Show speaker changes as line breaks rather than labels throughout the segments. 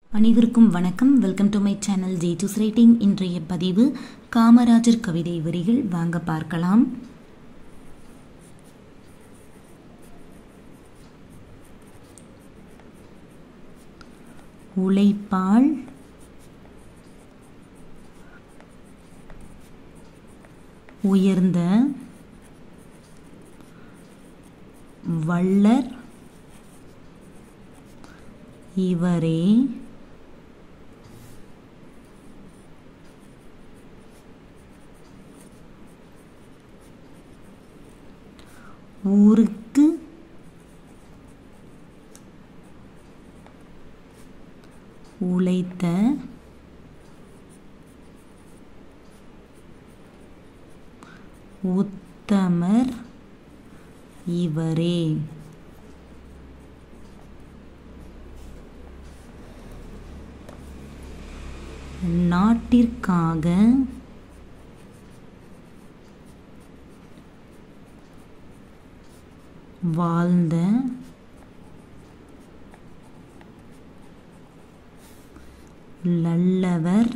அனைவருக்கும் வணக்கம் welcome to my channel J டூஸ் ரேட்டிங் இன்றைய பதிவு காமராஜர் கவிதை வரிகள் வாங்க பார்க்கலாம் உழைப்பால் உயர்ந்த வள்ளர் இவரே ஊருக்கு உழைத்த உத்தமர் இவரே நாட்டிற்காக வாழ்ந்த நல்லவர்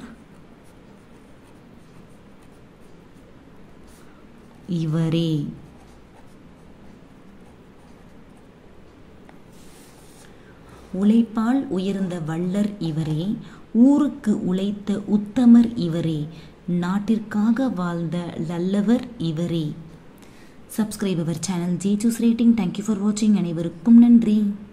இவரே உழைப்பால் உயர்ந்த வள்ளர் இவரே ஊருக்கு உழைத்த உத்தமர் இவரே நாட்டிற்காக வாழ்ந்த நல்லவர் இவரே சப்ஸ்கிரைப் அவர் channel J choose rating thank you for வாட்சிங் அனைவருக்கும் நன்றி